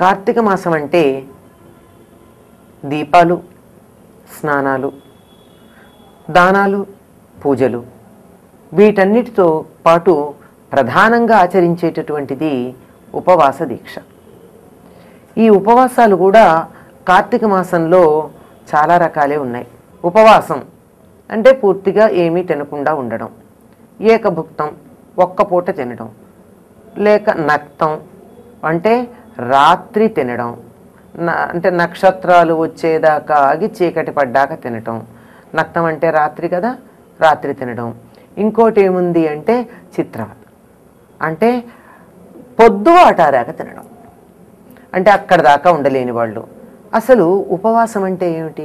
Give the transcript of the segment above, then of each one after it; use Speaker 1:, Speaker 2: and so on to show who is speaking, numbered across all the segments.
Speaker 1: కార్తీక మాసం అంటే దీపాలు స్నానాలు దానాలు పూజలు వీటన్నిటితో పాటు ప్రధానంగా ఆచరించేటటువంటిది ఉపవాస దీక్ష ఈ ఉపవాసాలు కూడా కార్తీక మాసంలో చాలా రకాలే ఉన్నాయి ఉపవాసం అంటే పూర్తిగా ఏమీ తినకుండా ఉండడం ఏకభుక్తం ఒక్క పూట తినడం లేక నక్తం అంటే రాత్రి తినడం న- అంటే నక్షత్రాలు వచ్చేదాకా ఆగి చీకటి పడ్డాక తినటం నక్తం అంటే రాత్రి కదా రాత్రి తినడం ఇంకోటి ఏముంది అంటే చిత్రవత అంటే పొద్దు వాటారాక తినడం అంటే అక్కడ దాకా ఉండలేని వాళ్ళు అసలు ఉపవాసం అంటే ఏమిటి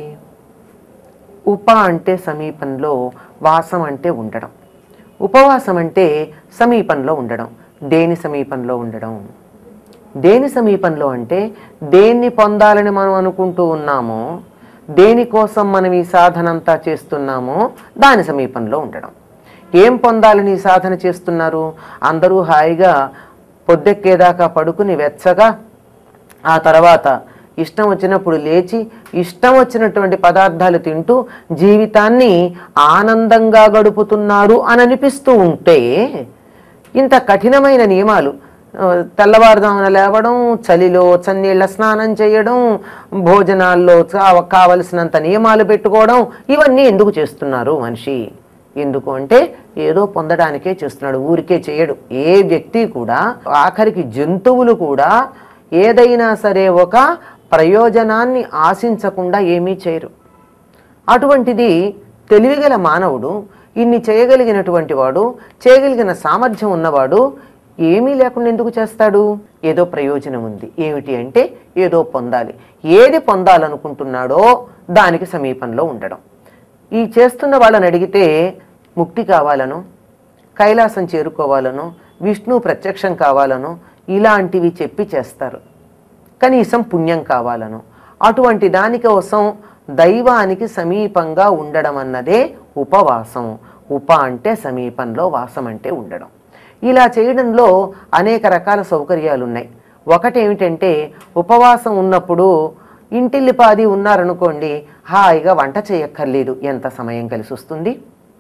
Speaker 1: ఉప అంటే సమీపంలో వాసం అంటే ఉండడం ఉపవాసం అంటే సమీపంలో ఉండడం దేని సమీపంలో ఉండడం దేని సమీపంలో అంటే దేన్ని పొందాలని మనం అనుకుంటూ ఉన్నామో దేనికోసం మనం ఈ సాధన అంతా చేస్తున్నామో దాని సమీపంలో ఉండడం ఏం పొందాలని ఈ సాధన చేస్తున్నారు అందరూ హాయిగా పొద్దెక్కేదాకా పడుకుని వెచ్చగా ఆ తర్వాత ఇష్టం వచ్చినప్పుడు లేచి ఇష్టం వచ్చినటువంటి పదార్థాలు తింటూ జీవితాన్ని ఆనందంగా గడుపుతున్నారు అని అనిపిస్తూ ఉంటే ఇంత కఠినమైన నియమాలు ఆ, తెల్లవారుదామున లేవడం చలిలో చన్నీళ్ళ స్నానం చేయడం భోజనాల్లో కా- కావలసినంత నియమాలు పెట్టుకోవడం ఇవన్నీ ఎందుకు చేస్తున్నారు మనిషి ఎందుకు అంటే ఏదో పొందడానికే చేస్తున్నాడు ఊరికే చేయడు ఏ వ్యక్తి కూడా ఆఖరికి జంతువులు కూడా ఏదైనా సరే ఒక ప్రయోజనాన్ని ఆశించకుండా ఏమీ చేయరు అటువంటిది తెలివిగల మానవుడు ఇన్ని చేయగలిగినటువంటి వాడు చేయగలిగిన సామర్థ్యం ఉన్నవాడు ఏమీ లేకుండా ఎందుకు చేస్తాడు ఏదో ప్రయోజనం ఉంది ఏమిటి అంటే ఏదో పొందాలి ఏది పొందాలనుకుంటున్నాడో దానికి సమీపంలో ఉండడం ఈ చేస్తున్న వాళ్ళని అడిగితే ముక్తి కావాలను కైలాసం చేరుకోవాలను విష్ణు ప్రత్యక్షం కావాలను ఇలాంటివి చెప్పి చేస్తారు కనీసం పుణ్యం కావాలను అటువంటి దానికోసం దైవానికి సమీపంగా ఉండడం అన్నదే ఉపవాసం ఉప అంటే సమీపంలో వాసం అంటే ఉండడం ఇలా చేయడంలో అనేక రకాల సౌకర్యాలు ఉన్నాయి ఒకటి ఏమిటంటే ఉపవాసం ఉన్నప్పుడు ఇంటిల్లిపాది ఉన్నారనుకోండి హాయిగా వంట చేయక్కర్లేదు ఎంత సమయం కలిసి వస్తుంది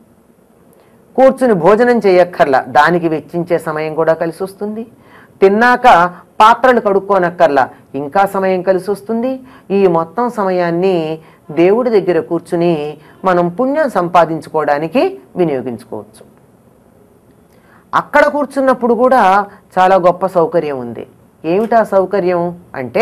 Speaker 1: కూర్చుని భోజనం చేయక్కర్లా దానికి వెచ్చించే సమయం కూడా కలిసి వస్తుంది తిన్నాక పాత్రలు కడుక్కోనక్కర్లా ఇంకా సమయం కలిసి వస్తుంది ఈ మొత్తం సమయాన్ని దేవుడి దగ్గర కూర్చుని మనం పుణ్యం సంపాదించుకోవడానికి వినియోగించుకోవచ్చు అక్కడ కూర్చున్నప్పుడు కూడా చాలా గొప్ప సౌకర్యం ఉంది ఏమిటా సౌకర్యం అంటే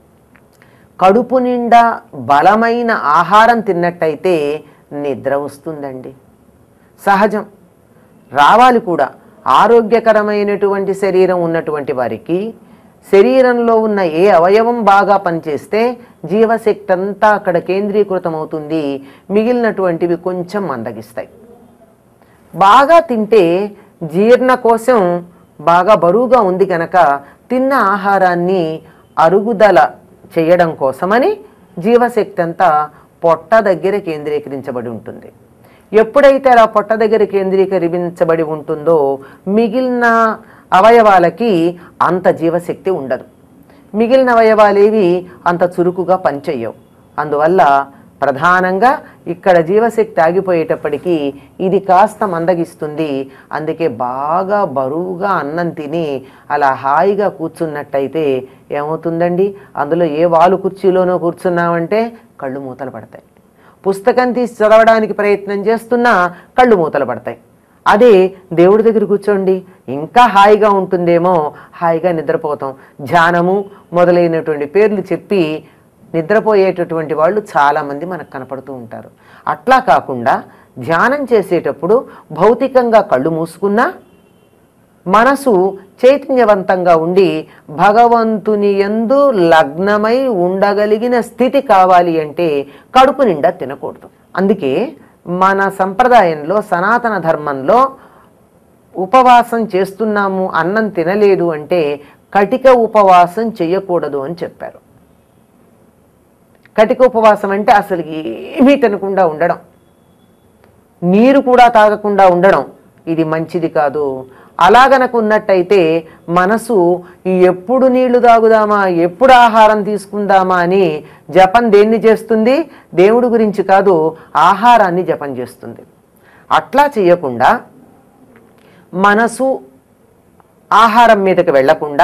Speaker 1: కడుపు నిండా బలమైన ఆహారం తిన్నట్టయితే నిద్ర వస్తుందండి సహజం రావాలి కూడా ఆరోగ్యకరమైనటువంటి శరీరం ఉన్నటువంటి వారికి శరీరంలో ఉన్న ఏ అవయవం బాగా పనిచేస్తే జీవశక్తి అంతా అక్కడ కేంద్రీకృతం అవుతుంది మిగిలినటువంటివి కొంచెం మందగిస్తాయి బాగా తింటే జీర్ణకోశం బాగా బరువుగా ఉంది కనుక తిన్న ఆహారాన్ని అరుగుదల చేయడం కోసమని జీవశక్తి అంతా పొట్ట దగ్గర కేంద్రీకరించబడి ఉంటుంది ఎప్పుడైతే అలా పొట్ట దగ్గర కేంద్రీకరించబడి ఉంటుందో మిగిలిన అవయవాలకి అంత జీవశక్తి ఉండదు మిగిలిన అవయవాలేవి అంత చురుకుగా పనిచేయవు అందువల్ల ప్రధానంగా ఇక్కడ జీవశక్తి ఆగిపోయేటప్పటికీ ఇది కాస్త మందగిస్తుంది అందుకే బాగా బరువుగా అన్నం తిని అలా హాయిగా కూర్చున్నట్టయితే ఏమవుతుందండి అందులో ఏ వాలు కుర్చీలోనో కూర్చున్నామంటే కళ్ళు మూతలు పడతాయి పుస్తకం తీసి చదవడానికి ప్రయత్నం చేస్తున్నా కళ్ళు మూతలు పడతాయి అదే దేవుడి దగ్గర కూర్చోండి ఇంకా హాయిగా ఉంటుందేమో హాయిగా నిద్రపోతాం ధ్యానము మొదలైనటువంటి పేర్లు చెప్పి నిద్రపోయేటటువంటి వాళ్ళు చాలామంది మనకు కనపడుతూ ఉంటారు అట్లా కాకుండా ధ్యానం చేసేటప్పుడు భౌతికంగా కళ్ళు మూసుకున్నా మనసు చైతన్యవంతంగా ఉండి భగవంతుని యందు లగ్నమై ఉండగలిగిన స్థితి కావాలి అంటే కడుపు నిండా తినకూడదు అందుకే మన సంప్రదాయంలో సనాతన ధర్మంలో ఉపవాసం చేస్తున్నాము అన్నం తినలేదు అంటే కటిక ఉపవాసం చేయకూడదు అని చెప్పారు కటిక ఉపవాసం అంటే అసలు ఏమీ తినకుండా ఉండడం నీరు కూడా తాగకుండా ఉండడం ఇది మంచిది కాదు అలా గనక ఉన్నట్టయితే మనసు ఎప్పుడు నీళ్లు తాగుదామా ఎప్పుడు ఆహారం తీసుకుందామా అని జపం దేన్ని చేస్తుంది దేవుడి గురించి కాదు ఆహారాన్ని జపం చేస్తుంది అట్లా చేయకుండా మనసు ఆహారం మీదకి వెళ్లకుండా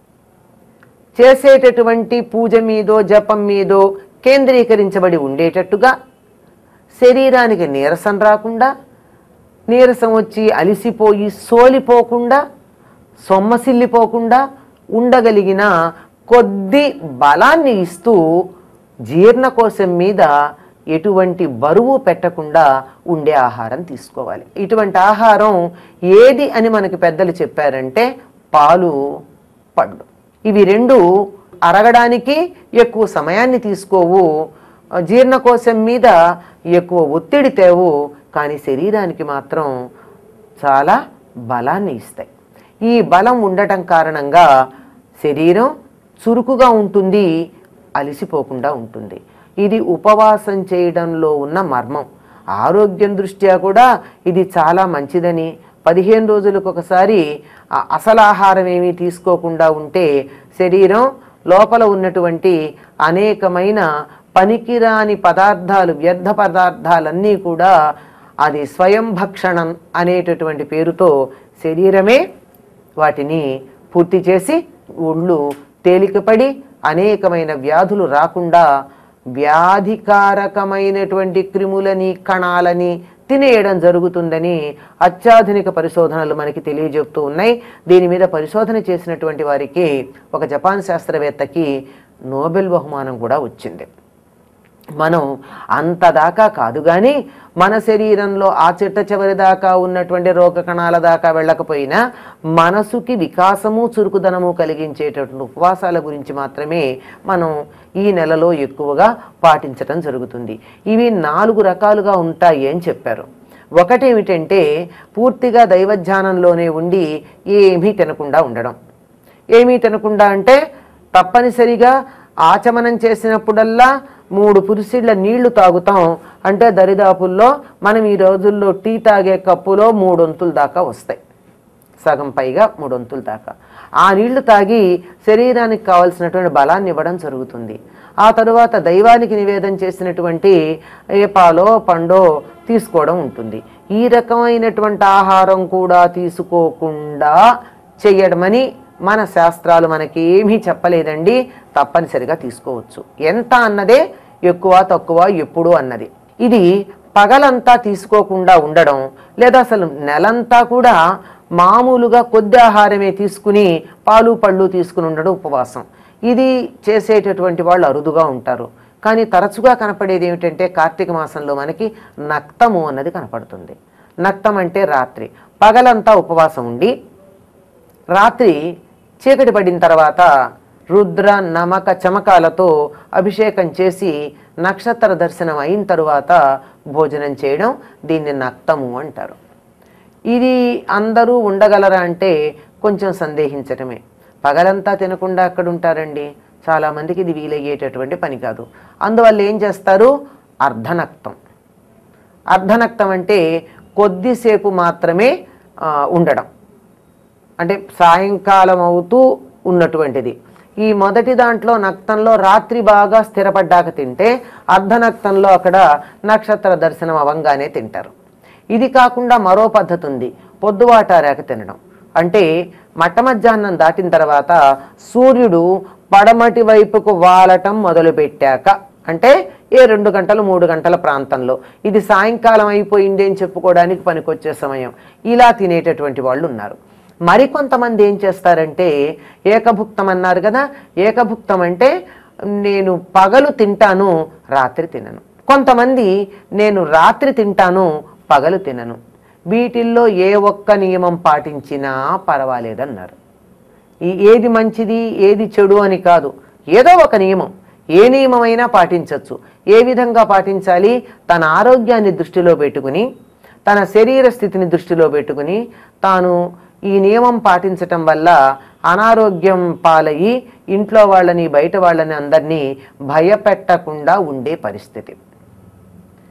Speaker 1: చేసేటటువంటి పూజ మీదో జపం మీదో కేంద్రీకరించబడి ఉండేటట్టుగా శరీరానికి నీరసం రాకుండా నీరసం వచ్చి అలిసిపోయి సోలిపోకుండా సొమ్మసిల్లిపోకుండా ఉండగలిగిన కొద్ది బలాన్ని ఇస్తూ జీర్ణకోశం మీద ఎటువంటి బరువు పెట్టకుండా ఉండే ఆహారం తీసుకోవాలి ఇటువంటి ఆహారం ఏది అని మనకి పెద్దలు చెప్పారంటే పాలు పళ్ళు ఇవి రెండు అరగడానికి ఎక్కువ సమయాన్ని తీసుకోవు జీర్ణకోశం మీద ఎక్కువ ఒత్తిడి తేవు కానీ శరీరానికి మాత్రం చాలా బలాన్ని ఇస్తాయి ఈ బలం ఉండటం కారణంగా శరీరం చురుకుగా ఉంటుంది అలసిపోకుండా ఉంటుంది ఇది ఉపవాసం చేయడంలో ఉన్న మర్మం ఆరోగ్యం దృష్ట్యా కూడా ఇది చాలా మంచిదని పదిహేను రోజులకు ఒకసారి ఆ అసలు ఆహారం ఏమీ తీసుకోకుండా ఉంటే శరీరం లోపల ఉన్నటువంటి అనేకమైన పనికిరాని పదార్థాలు వ్యర్థ పదార్థాలన్నీ కూడా అది స్వయం భక్షణం అనేటటువంటి పేరుతో శరీరమే వాటిని పూర్తి చేసి ఒళ్ళు తేలికపడి అనేకమైన వ్యాధులు రాకుండా వ్యాధికారకమైనటువంటి క్రిములని కణాలని తినేయడం జరుగుతుందని అత్యాధునిక పరిశోధనలు మనకి తెలియజెప్తూ ఉన్నాయి దీని మీద పరిశోధన చేసినటువంటి వారికి ఒక జపాన్ శాస్త్రవేత్తకి నోబెల్ బహుమానం కూడా వచ్చింది మనం అంతదాకా కాదు కానీ మన శరీరంలో ఆ చిట్ట చివరి దాకా ఉన్నటువంటి రోగ కణాల దాకా వెళ్ళకపోయినా మనసుకి వికాసము చురుకుదనము కలిగించేటటువంటి ఉపవాసాల గురించి మాత్రమే మనం ఈ నెలలో ఎక్కువగా పాటించడం జరుగుతుంది ఇవి నాలుగు రకాలుగా ఉంటాయి అని చెప్పారు ఒకటేమిటంటే పూర్తిగా దైవధ్యానంలోనే ఉండి ఏమీ తినకుండా ఉండడం ఏమీ తినకుండా అంటే తప్పనిసరిగా ఆచమనం చేసినప్పుడల్లా మూడు పురుసిళ్ళ నీళ్లు తాగుతాం అంటే దరిదాపుల్లో మనం ఈ రోజుల్లో టీ తాగే కప్పులో మూడొంతుల దాకా వస్తాయి సగం పైగా మూడొంతుల దాకా ఆ నీళ్లు తాగి శరీరానికి కావలసినటువంటి బలాన్ని ఇవ్వడం జరుగుతుంది ఆ తరువాత దైవానికి నివేదన చేసినటువంటి ఏ పాలో పండో తీసుకోవడం ఉంటుంది ఈ రకమైనటువంటి ఆహారం కూడా తీసుకోకుండా చేయడమని మన శాస్త్రాలు మనకి ఏమీ చెప్పలేదండి తప్పనిసరిగా తీసుకోవచ్చు ఎంత అన్నదే ఎక్కువ తక్కువ ఎప్పుడు అన్నది ఇది పగలంతా తీసుకోకుండా ఉండడం లేదా అసలు నెలంతా కూడా మామూలుగా కొద్ది ఆహారమే తీసుకుని పాలు పళ్ళు తీసుకుని ఉండడం ఉపవాసం ఇది చేసేటటువంటి వాళ్ళు అరుదుగా ఉంటారు కానీ తరచుగా కనపడేది ఏమిటంటే కార్తీక మాసంలో మనకి నక్తము అన్నది కనపడుతుంది నక్తం అంటే రాత్రి పగలంతా ఉపవాసం ఉండి రాత్రి చీకటి పడిన తర్వాత రుద్ర నమక చమకాలతో అభిషేకం చేసి నక్షత్ర దర్శనం అయిన తరువాత భోజనం చేయడం దీన్ని నక్తము అంటారు ఇది అందరూ ఉండగలరా అంటే కొంచెం సందేహించటమే పగలంతా తినకుండా అక్కడ ఉంటారండి చాలామందికి ఇది వీలయ్యేటటువంటి పని కాదు అందువల్ల ఏం చేస్తారు అర్ధనక్తం అర్ధనక్తం అంటే కొద్దిసేపు మాత్రమే ఆ, ఉండడం అంటే సాయంకాలం అవుతూ ఉన్నటువంటిది ఈ మొదటి దాంట్లో నక్తంలో రాత్రి బాగా స్థిరపడ్డాక తింటే అర్ధనక్తంలో అక్కడ నక్షత్ర దర్శనం అవంగానే తింటారు ఇది కాకుండా మరో పద్ధతి ఉంది పొద్దువాటారాక తినడం అంటే మట్ట మధ్యాహ్నం దాటిన తర్వాత సూర్యుడు పడమటి వైపుకు వాలటం మొదలుపెట్టాక అంటే ఏ రెండు గంటలు మూడు గంటల ప్రాంతంలో ఇది సాయంకాలం అయిపోయింది అని చెప్పుకోవడానికి పనికొచ్చే సమయం ఇలా తినేటటువంటి వాళ్ళు ఉన్నారు మరికొంతమంది ఏం చేస్తారంటే ఏకభుక్తం అన్నారు కదా ఏకభుక్తం అంటే నేను పగలు తింటాను రాత్రి తినను కొంతమంది నేను రాత్రి తింటాను పగలు తినను వీటిల్లో ఏ ఒక్క నియమం పాటించినా పర్వాలేదన్నారు ఈ ఏది మంచిది ఏది చెడు అని కాదు ఏదో ఒక నియమం ఏ నియమమైనా పాటించవచ్చు ఏ విధంగా పాటించాలి తన ఆరోగ్యాన్ని దృష్టిలో పెట్టుకుని తన శరీర స్థితిని దృష్టిలో పెట్టుకుని తాను ఈ నియమం పాటించటం వల్ల అనారోగ్యం పాలయ్యి ఇంట్లో వాళ్ళని బయట వాళ్ళని అందరినీ భయపెట్టకుండా ఉండే పరిస్థితి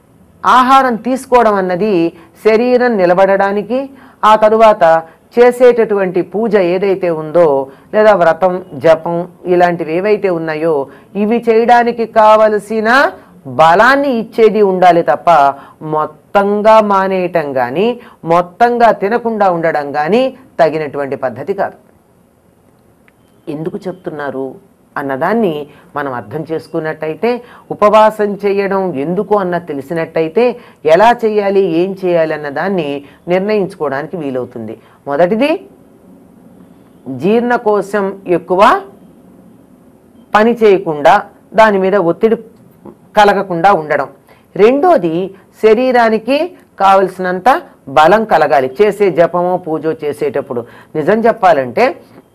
Speaker 1: ఆహారం తీసుకోవడం అన్నది శరీరం నిలబడడానికి ఆ తరువాత చేసేటటువంటి పూజ ఏదైతే ఉందో లేదా వ్రతం జపం ఇలాంటివి ఏవైతే ఉన్నాయో ఇవి చేయడానికి కావలసిన బలాన్ని ఇచ్చేది ఉండాలి తప్ప మొత్తంగా మానేయటం కానీ మొత్తంగా తినకుండా ఉండడం కానీ తగినటువంటి పద్ధతి కాదు ఎందుకు చెప్తున్నారు అన్నదాన్ని మనం అర్థం చేసుకున్నట్టయితే ఉపవాసం చేయడం ఎందుకు అన్న తెలిసినట్టయితే ఎలా చేయాలి ఏం చేయాలి అన్న దాన్ని నిర్ణయించుకోవడానికి వీలవుతుంది మొదటిది జీర్ణకోశం ఎక్కువ పని చేయకుండా దాని మీద ఒత్తిడి కలగకుండా ఉండడం రెండోది శరీరానికి కావలసినంత బలం కలగాలి చేసే జపమో పూజో చేసేటప్పుడు నిజం చెప్పాలంటే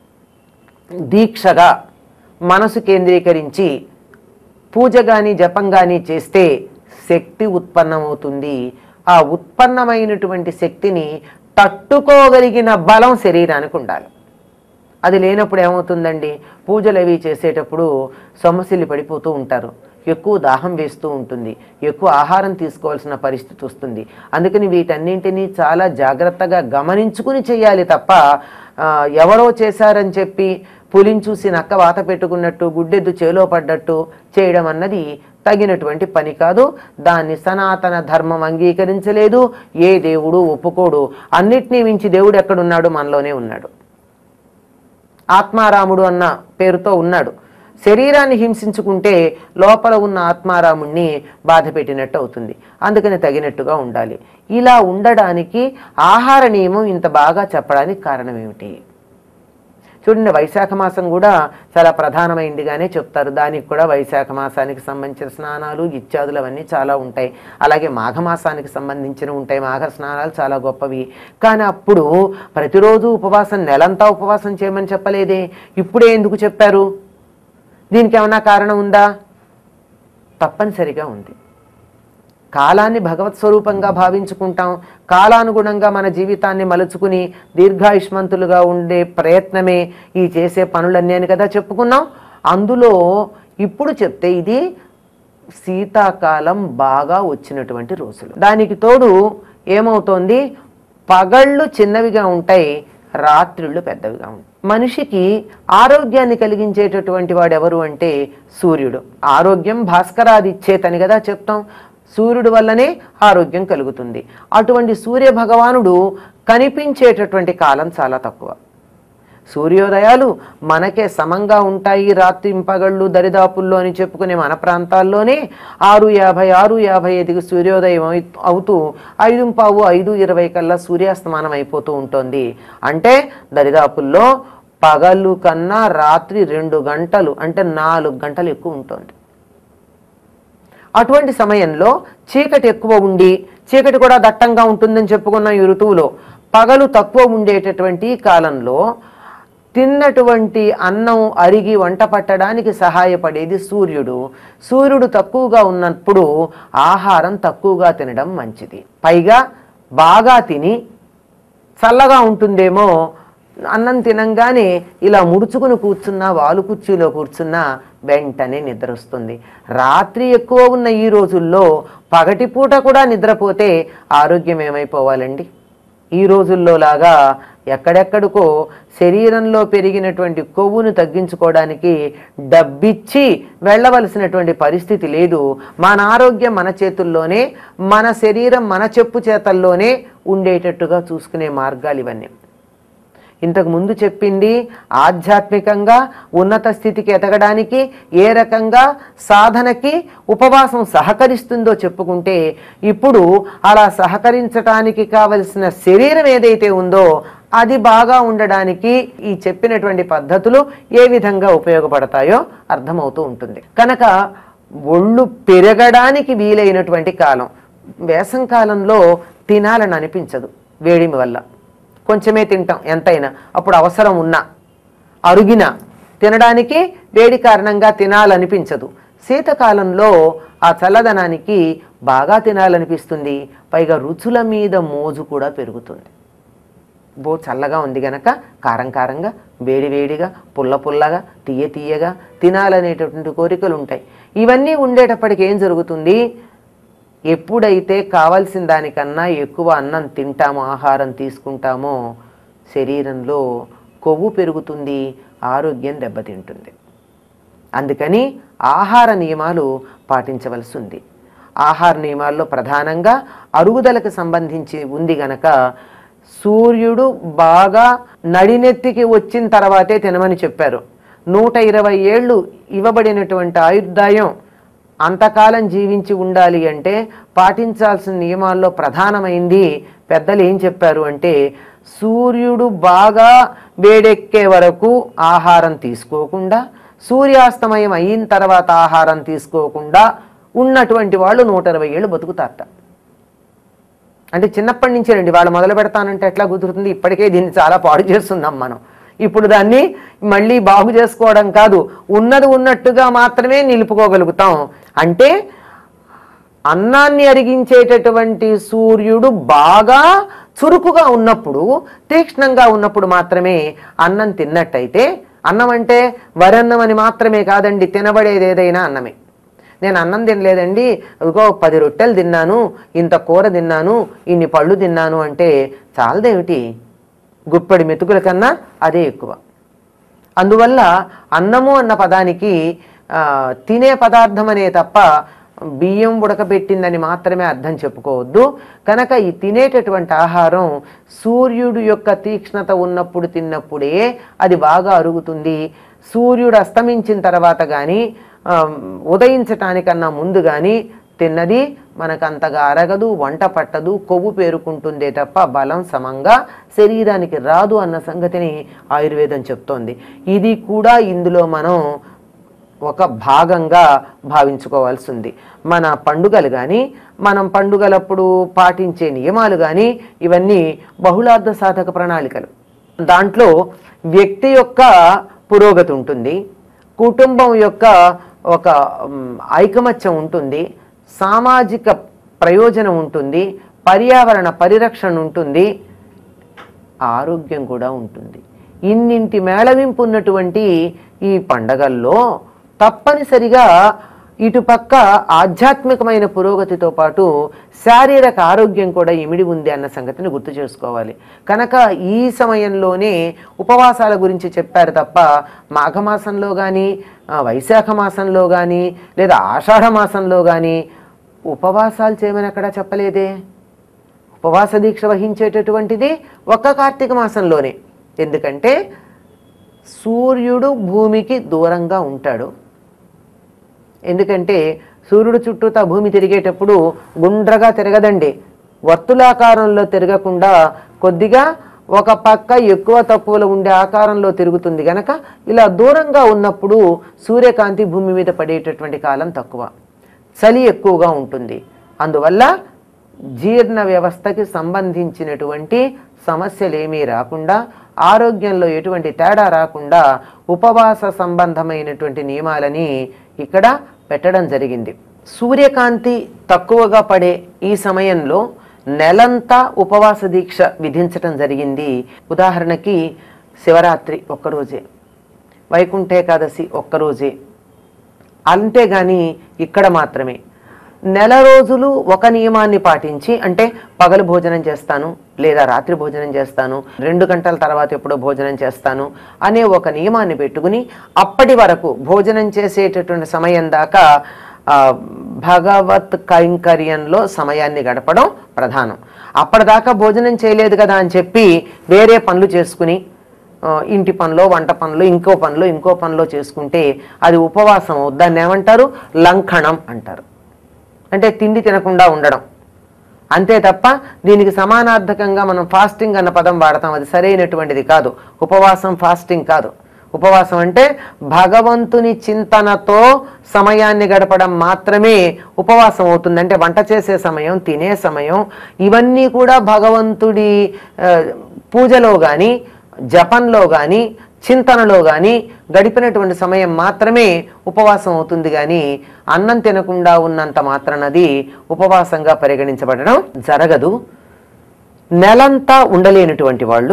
Speaker 1: దీక్షగా మనసు కేంద్రీకరించి పూజ కానీ జపం కానీ చేస్తే శక్తి ఉత్పన్నమవుతుంది ఆ ఉత్పన్నమైనటువంటి శక్తిని తట్టుకోగలిగిన బలం శరీరానికి ఉండాలి అది లేనప్పుడు ఏమవుతుందండి పూజలు అవి చేసేటప్పుడు సొమ్మసిల్లి పడిపోతూ ఉంటారు ఎక్కువ దాహం వేస్తూ ఉంటుంది ఎక్కువ ఆహారం తీసుకోవాల్సిన పరిస్థితి వస్తుంది అందుకని వీటన్నింటినీ చాలా జాగ్రత్తగా గమనించుకుని చేయాలి తప్ప ఆ, ఎవరో చేశారని చెప్పి పులిని చూసి నక్క వాత పెట్టుకున్నట్టు గుడ్డెద్దు చేలో పడ్డట్టు చేయడం అన్నది తగినటువంటి పని కాదు దాన్ని సనాతన ధర్మం అంగీకరించలేదు ఏ దేవుడు ఒప్పుకోడు అన్నిటినీ మించి దేవుడు ఎక్కడున్నాడు మనలోనే ఉన్నాడు ఆత్మారాముడు అన్న పేరుతో ఉన్నాడు శరీరాన్ని హింసించుకుంటే లోపల ఉన్న ఆత్మారాముణ్ణి బాధ పెట్టినట్టు అవుతుంది అందుకని తగినట్టుగా ఉండాలి ఇలా ఉండడానికి ఆహార నియమం ఇంత బాగా చెప్పడానికి కారణం ఏమిటి చూడండి వైశాఖ మాసం కూడా చాలా ప్రధానమైందిగానే చెప్తారు దానికి కూడా వైశాఖ మాసానికి సంబంధించిన స్నానాలు ఇత్యాదులు అవన్నీ చాలా ఉంటాయి అలాగే మాఘమాసానికి సంబంధించిన ఉంటాయి మాఘ స్నానాలు చాలా గొప్పవి కానీ అప్పుడు ప్రతిరోజు ఉపవాసం నెలంతా ఉపవాసం చేయమని చెప్పలేదే ఇప్పుడే ఎందుకు చెప్పారు దీనికి ఏమన్నా కారణం ఉందా తప్పనిసరిగా ఉంది కాలాన్ని భగవత్ స్వరూపంగా భావించుకుంటాం కాలానుగుణంగా మన జీవితాన్ని మలుచుకుని దీర్ఘాయుష్మంతులుగా ఉండే ప్రయత్నమే ఈ చేసే పనులన్నీ అని కదా చెప్పుకున్నాం అందులో ఇప్పుడు చెప్తే ఇది శీతాకాలం బాగా వచ్చినటువంటి రోజులు దానికి తోడు ఏమవుతోంది పగళ్ళు చిన్నవిగా ఉంటాయి రాత్రిళ్ళు పెద్దవిగా ఉంటాయి మనిషికి ఆరోగ్యాన్ని కలిగించేటటువంటి వాడు ఎవరు అంటే సూర్యుడు ఆరోగ్యం భాస్కరాది ఇచ్చేతని కదా చెప్తాం సూర్యుడు వల్లనే ఆరోగ్యం కలుగుతుంది అటువంటి సూర్య భగవానుడు కనిపించేటటువంటి కాలం చాలా తక్కువ సూర్యోదయాలు మనకే సమంగా ఉంటాయి రాత్రి పగళ్ళు దరిదాపుల్లో అని చెప్పుకునే మన ప్రాంతాల్లోనే ఆరు యాభై ఆరు యాభై ఐదుకి సూర్యోదయం అయి- అవుతూ ఐదు పావు ఐదు ఇరవై కల్లా సూర్యాస్తమానం అయిపోతూ ఉంటుంది అంటే దరిదాపుల్లో పగలు కన్నా రాత్రి రెండు గంటలు అంటే నాలుగు గంటలు ఎక్కువ ఉంటుంది అటువంటి సమయంలో చీకటి ఎక్కువ ఉండి చీకటి కూడా దట్టంగా ఉంటుందని చెప్పుకున్న ఈ ఋతువులో పగలు తక్కువ ఉండేటటువంటి ఈ కాలంలో తిన్నటువంటి అన్నం అరిగి వంట పట్టడానికి సహాయపడేది సూర్యుడు సూర్యుడు తక్కువగా ఉన్నప్పుడు ఆహారం తక్కువగా తినడం మంచిది పైగా బాగా తిని చల్లగా ఉంటుందేమో అన్నం తినంగానే ఇలా ముడుచుకుని కూర్చున్నా వాలు కుర్చీలో కూర్చున్నా వెంటనే నిద్ర వస్తుంది రాత్రి ఎక్కువ ఉన్న ఈ రోజుల్లో పగటిపూట కూడా నిద్రపోతే ఆరోగ్యం ఏమైపోవాలండి ఈ రోజుల్లో లాగా ఎక్కడెక్కడికో శరీరంలో పెరిగినటువంటి కొవ్వును తగ్గించుకోవడానికి డబ్బిచ్చి వెళ్ళవలసినటువంటి పరిస్థితి లేదు మన ఆరోగ్యం మన చేతుల్లోనే మన శరీరం మన చెప్పు చేతల్లోనే ఉండేటట్టుగా చూసుకునే మార్గాలు ఇవన్నీ ఇంతకు ముందు చెప్పింది ఆధ్యాత్మికంగా ఉన్నత స్థితికి ఎదగడానికి ఏ రకంగా సాధనకి ఉపవాసం సహకరిస్తుందో చెప్పుకుంటే ఇప్పుడు అలా సహకరించటానికి కావలసిన శరీరం ఏదైతే ఉందో అది బాగా ఉండడానికి ఈ చెప్పినటువంటి పద్ధతులు ఏ విధంగా ఉపయోగపడతాయో అర్థమవుతూ ఉంటుంది కనుక ఒళ్ళు పెరగడానికి వీలైనటువంటి కాలం వేసం కాలంలో తినాలని అనిపించదు వేడిమి వల్ల కొంచెమే తింటాం ఎంతైనా అప్పుడు అవసరం ఉన్నా అరుగిన తినడానికి వేడి కారణంగా తినాలనిపించదు శీతకాలంలో ఆ చల్లదనానికి బాగా తినాలనిపిస్తుంది పైగా రుచుల మీద మోజు కూడా పెరుగుతుంది బో చల్లగా ఉంది గనక కారం కారంగా వేడి వేడిగా పుల్ల పుల్లగా తీయ తీయగా తినాలనేటటువంటి కోరికలు ఉంటాయి ఇవన్నీ ఉండేటప్పటికి ఏం జరుగుతుంది ఎప్పుడైతే కావలసిన దానికన్నా ఎక్కువ అన్నం తింటామో ఆహారం తీసుకుంటామో శరీరంలో కొవ్వు పెరుగుతుంది ఆరోగ్యం దెబ్బతింటుంది అందుకని ఆహార నియమాలు పాటించవలసి ఉంది ఆహార నియమాల్లో ప్రధానంగా అరుగుదలకు సంబంధించి ఉంది గనక సూర్యుడు బాగా నడినెత్తికి వచ్చిన తర్వాతే తినమని చెప్పారు నూట ఇరవై ఏళ్ళు ఇవ్వబడినటువంటి ఆయుర్దాయం అంతకాలం జీవించి ఉండాలి అంటే పాటించాల్సిన నియమాల్లో ప్రధానమైంది పెద్దలు ఏం చెప్పారు అంటే సూర్యుడు బాగా వేడెక్కే వరకు ఆహారం తీసుకోకుండా సూర్యాస్తమయం అయిన తర్వాత ఆహారం తీసుకోకుండా ఉన్నటువంటి వాళ్ళు నూట ఇరవై ఏళ్ళు బతుకుతారట అంటే చిన్నప్పటి నుంచే రండి వాళ్ళు మొదలు పెడతానంటే ఎట్లా కుదురుతుంది ఇప్పటికే దీన్ని చాలా పాడు చేస్తున్నాం మనం ఇప్పుడు దాన్ని మళ్ళీ బాగు చేసుకోవడం కాదు ఉన్నది ఉన్నట్టుగా మాత్రమే నిలుపుకోగలుగుతాం అంటే అన్నాన్ని అరిగించేటటువంటి సూర్యుడు బాగా చురుకుగా ఉన్నప్పుడు తీక్ష్ణంగా ఉన్నప్పుడు మాత్రమే అన్నం తిన్నట్టయితే అన్నం అంటే వరన్నం అని మాత్రమే కాదండి తినబడేది ఏదైనా అన్నమే నేను అన్నం తినలేదండి ఇదిగో పది రొట్టెలు తిన్నాను ఇంత కూర తిన్నాను ఇన్ని పళ్ళు తిన్నాను అంటే చాలదేమిటి గుప్పడి మెతుకుల కన్నా అదే ఎక్కువ అందువల్ల అన్నము అన్న పదానికి ఆ, తినే పదార్థం అనే తప్ప బియ్యం ఉడకబెట్టిందని మాత్రమే అర్థం చెప్పుకోవద్దు కనుక ఈ తినేటటువంటి ఆహారం సూర్యుడు యొక్క తీక్ష్ణత ఉన్నప్పుడు తిన్నప్పుడే అది బాగా అరుగుతుంది సూర్యుడు అస్తమించిన తర్వాత కానీ ఉదయించటానికన్నా ముందు కానీ తిన్నది మనకు అంతగా అరగదు వంట పట్టదు కొవ్వు పేరుకుంటుందే తప్ప బలం సమంగా శరీరానికి రాదు అన్న సంగతిని ఆయుర్వేదం చెప్తోంది ఇది కూడా ఇందులో మనం ఒక భాగంగా భావించుకోవాల్సి ఉంది మన పండుగలు కానీ మనం పండుగలప్పుడు పాటించే నియమాలు కానీ ఇవన్నీ బహుళార్థ సాధక ప్రణాళికలు దాంట్లో వ్యక్తి యొక్క పురోగతి ఉంటుంది కుటుంబం యొక్క ఒక మ్, ఐకమత్యం ఉంటుంది సామాజిక ప్రయోజనం ఉంటుంది పర్యావరణ పరిరక్షణ ఉంటుంది ఆరోగ్యం కూడా ఉంటుంది ఇన్నింటి మేళవింపు ఉన్నటువంటి ఈ పండగల్లో తప్పనిసరిగా ఇటుపక్క ఆధ్యాత్మికమైన పురోగతితో పాటు శారీరక ఆరోగ్యం కూడా ఇమిడి ఉంది అన్న సంగతిని గుర్తు చేసుకోవాలి కనుక ఈ సమయంలోనే ఉపవాసాల గురించి చెప్పారు తప్ప మాఘమాసంలో కానీ వైశాఖ మాసంలో కానీ లేదా ఆషాఢ మాసంలో కానీ ఉపవాసాలు చేయమని అక్కడ చెప్పలేదే ఉపవాస దీక్ష వహించేటటువంటిది ఒక్క కార్తీక మాసంలోనే ఎందుకంటే సూర్యుడు భూమికి దూరంగా ఉంటాడు ఎందుకంటే సూర్యుడు చుట్టూతా భూమి తిరిగేటప్పుడు గుండ్రగా తిరగదండి వర్తులాకారంలో తిరగకుండా కొద్దిగా ఒక పక్క ఎక్కువ తక్కువలో ఉండే ఆకారంలో తిరుగుతుంది గనక ఇలా దూరంగా ఉన్నప్పుడు సూర్యకాంతి భూమి మీద పడేటటువంటి కాలం తక్కువ చలి ఎక్కువగా ఉంటుంది అందువల్ల జీర్ణ వ్యవస్థకి సంబంధించినటువంటి సమస్యలు ఏమీ రాకుండా ఆరోగ్యంలో ఎటువంటి తేడా రాకుండా ఉపవాస సంబంధమైనటువంటి నియమాలని ఇక్కడ పెట్టడం జరిగింది సూర్యకాంతి తక్కువగా పడే ఈ సమయంలో నెలంతా ఉపవాస దీక్ష విధించటం జరిగింది ఉదాహరణకి శివరాత్రి ఒక్కరోజే వైకుంఠ ఏకాదశి ఒక్కరోజే అంతేగాని ఇక్కడ మాత్రమే నెల రోజులు ఒక నియమాన్ని పాటించి అంటే పగలు భోజనం చేస్తాను లేదా రాత్రి భోజనం చేస్తాను రెండు గంటల తర్వాత ఎప్పుడో భోజనం చేస్తాను అనే ఒక నియమాన్ని పెట్టుకుని అప్పటి వరకు భోజనం చేసేటటువంటి సమయం దాకా ఆ, భగవత్ కైంకర్యంలో సమయాన్ని గడపడం ప్రధానం అప్పటిదాకా భోజనం చేయలేదు కదా అని చెప్పి వేరే పనులు చేసుకుని ఆ, ఇంటి పనిలో వంట పనులు ఇంకో పనులు ఇంకో పనిలో చేసుకుంటే అది ఉపవాసం అవుద్ది. దాన్ని ఏమంటారు లంఘనం అంటారు అంటే తిండి తినకుండా ఉండడం అంతే తప్ప దీనికి సమానార్థకంగా మనం ఫాస్టింగ్ అన్న పదం వాడతాం అది సరైనటువంటిది కాదు ఉపవాసం ఫాస్టింగ్ కాదు ఉపవాసం అంటే భగవంతుని చింతనతో సమయాన్ని గడపడం మాత్రమే ఉపవాసం అవుతుంది అంటే వంట చేసే సమయం తినే సమయం ఇవన్నీ కూడా భగవంతుడి ఆ, పూజలో కానీ జపంలో కానీ చింతనలో కానీ గడిపినటువంటి సమయం మాత్రమే ఉపవాసం అవుతుంది కానీ అన్నం తినకుండా ఉన్నంత మాత్రనది ఉపవాసంగా పరిగణించబడడం జరగదు నెలంతా ఉండలేనటువంటి వాళ్ళు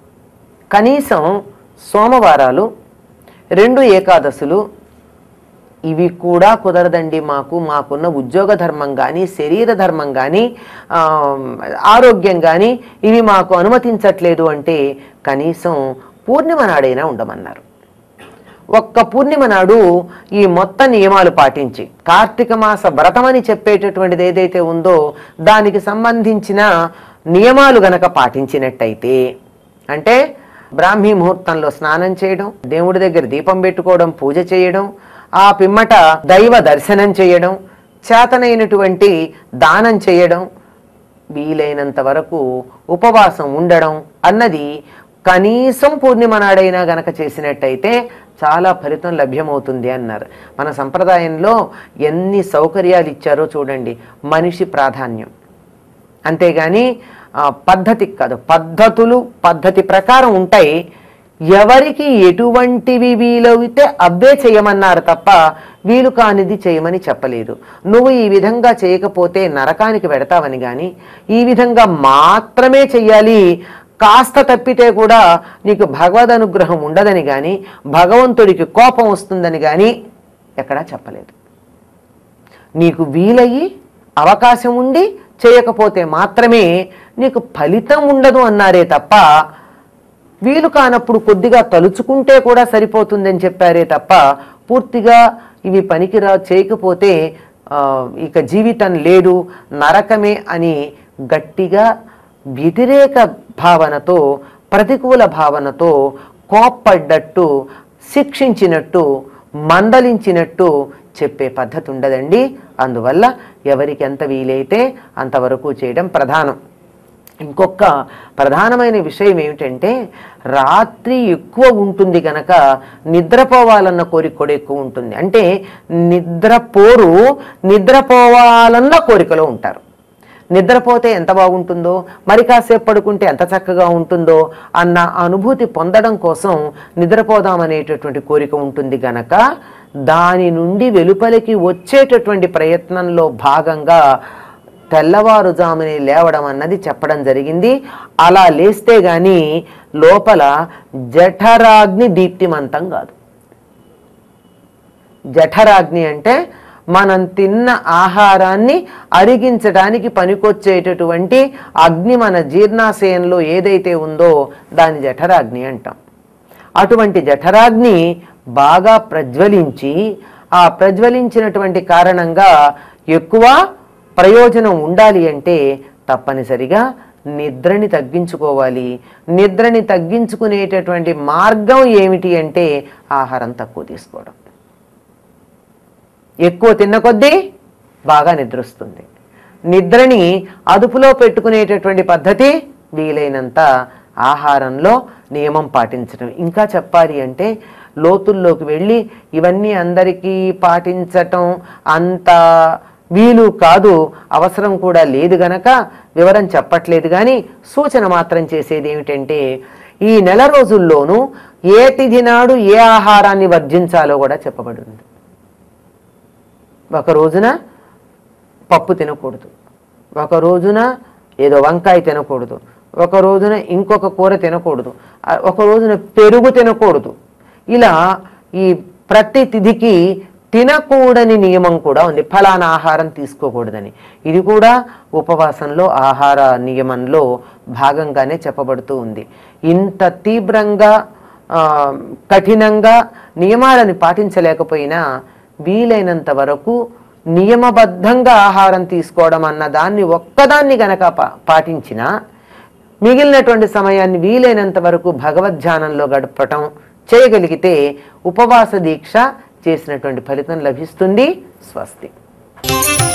Speaker 1: కనీసం సోమవారాలు రెండు ఏకాదశులు ఇవి కూడా కుదరదండి మాకు మాకున్న ఉద్యోగ ధర్మం కానీ శరీర ధర్మం కానీ ఆ, ఆరోగ్యం కానీ ఇవి మాకు అనుమతించట్లేదు అంటే కనీసం పూర్ణిమ నాడైనా ఉండమన్నారు ఒక్క పూర్ణిమ నాడు ఈ మొత్తం నియమాలు పాటించి కార్తీక మాస వ్రతమని చెప్పేటటువంటిది ఏదైతే ఉందో దానికి సంబంధించిన నియమాలు గనక పాటించినట్టయితే అంటే బ్రాహ్మీ ముహూర్తంలో స్నానం చేయడం దేవుడి దగ్గర దీపం పెట్టుకోవడం పూజ చేయడం ఆ పిమ్మట దైవ దర్శనం చేయడం చేతనైనటువంటి దానం చేయడం వీలైనంత వరకు ఉపవాసం ఉండడం అన్నది కనీసం పూర్ణిమ నాడైనా గనక చేసినట్టయితే చాలా ఫలితం లభ్యమవుతుంది అన్నారు మన సంప్రదాయంలో ఎన్ని సౌకర్యాలు ఇచ్చారో చూడండి మనిషి ప్రాధాన్యం అంతేగాని ఆ, పద్ధతికి కాదు పద్ధతులు పద్ధతి ప్రకారం ఉంటాయి ఎవరికి ఎటువంటివి వీలైతే అవ్వే చేయమన్నారు తప్ప వీలు కానిది చేయమని చెప్పలేదు నువ్వు ఈ విధంగా చేయకపోతే నరకానికి వెడతావని కానీ ఈ విధంగా మాత్రమే చెయ్యాలి కాస్త తప్పితే కూడా నీకు భగవద్ అనుగ్రహం ఉండదని కానీ భగవంతుడికి కోపం వస్తుందని కానీ ఎక్కడా చెప్పలేదు నీకు వీలయ్యి అవకాశం ఉండి చేయకపోతే మాత్రమే నీకు ఫలితం ఉండదు అన్నారే తప్ప వీలు కానప్పుడు కొద్దిగా తలుచుకుంటే కూడా సరిపోతుందని చెప్పారే తప్ప పూర్తిగా ఇవి పనికిరా చేయకపోతే ఆ, ఇక జీవితం లేదు నరకమే అని గట్టిగా వ్యతిరేక భావనతో ప్రతికూల భావనతో కోప్పడ్డట్టు శిక్షించినట్టు మందలించినట్టు చెప్పే పద్ధతి ఉండదండి అందువల్ల ఎవరికి ఎంత వీలైతే అంతవరకు చేయడం ప్రధానం ఇంకొక ప్రధానమైన విషయం ఏమిటంటే రాత్రి ఎక్కువ ఉంటుంది కనుక నిద్రపోవాలన్న కోరిక కూడా ఎక్కువ ఉంటుంది అంటే నిద్రపోరు నిద్రపోవాలన్న కోరికలో ఉంటారు నిద్రపోతే ఎంత బాగుంటుందో మరి కాసేపు పడుకుంటే ఎంత చక్కగా ఉంటుందో అన్న అనుభూతి పొందడం కోసం నిద్రపోదామనేటటువంటి కోరిక ఉంటుంది గనక దాని నుండి వెలుపలికి వచ్చేటటువంటి ప్రయత్నంలో భాగంగా తెల్లవారుజామునే లేవడం అన్నది చెప్పడం జరిగింది అలా లేస్తే గాని లోపల జఠరాగ్ని దీప్తిమంతం కాదు జఠరాగ్ని అంటే మనం తిన్న ఆహారాన్ని అరిగించడానికి పనికొచ్చేటటువంటి అగ్ని మన జీర్ణాశయంలో ఏదైతే ఉందో దాని జఠరాగ్ని అంటాం అటువంటి జఠరాగ్ని బాగా ప్రజ్వలించి ఆ ప్రజ్వలించినటువంటి కారణంగా ఎక్కువ ప్రయోజనం ఉండాలి అంటే తప్పనిసరిగా నిద్రని తగ్గించుకోవాలి నిద్రని తగ్గించుకునేటటువంటి మార్గం ఏమిటి అంటే ఆహారం తక్కువ తీసుకోవడం ఎక్కువ తిన్న కొద్దీ బాగా నిద్ర వస్తుంది నిద్రని అదుపులో పెట్టుకునేటటువంటి పద్ధతి వీలైనంత ఆహారంలో నియమం పాటించడం ఇంకా చెప్పాలి అంటే లోతుల్లోకి వెళ్ళి ఇవన్నీ అందరికీ పాటించటం అంత వీలు కాదు అవసరం కూడా లేదు గనక వివరం చెప్పట్లేదు కానీ సూచన మాత్రం చేసేది ఏమిటంటే ఈ నెల రోజుల్లోనూ ఏ తిథి నాడు ఏ ఆహారాన్ని వర్జించాలో కూడా చెప్పబడింది ఒక రోజున పప్పు తినకూడదు ఒక రోజున ఏదో వంకాయ తినకూడదు ఒక రోజున ఇంకొక కూర తినకూడదు ఆ, ఒక రోజున పెరుగు తినకూడదు ఇలా ఈ ప్రతి తిథికి తినకూడని నియమం కూడా ఉంది ఫలానా ఆహారం తీసుకోకూడదని ఇది కూడా ఉపవాసంలో ఆహార నియమంలో భాగంగానే చెప్పబడుతూ ఉంది ఇంత తీవ్రంగా ఆ, కఠినంగా నియమాలను పాటించలేకపోయినా వీలైనంత వరకు నియమబద్ధంగా ఆహారం తీసుకోవడం అన్న దాన్ని ఒక్కదాన్ని గనక పా- పాటించినా మిగిలినటువంటి సమయాన్ని వీలైనంత వరకు భగవద్ధ్యానంలో గడపటం చేయగలిగితే ఉపవాస దీక్ష చేసినటువంటి ఫలితం లభిస్తుంది స్వస్తి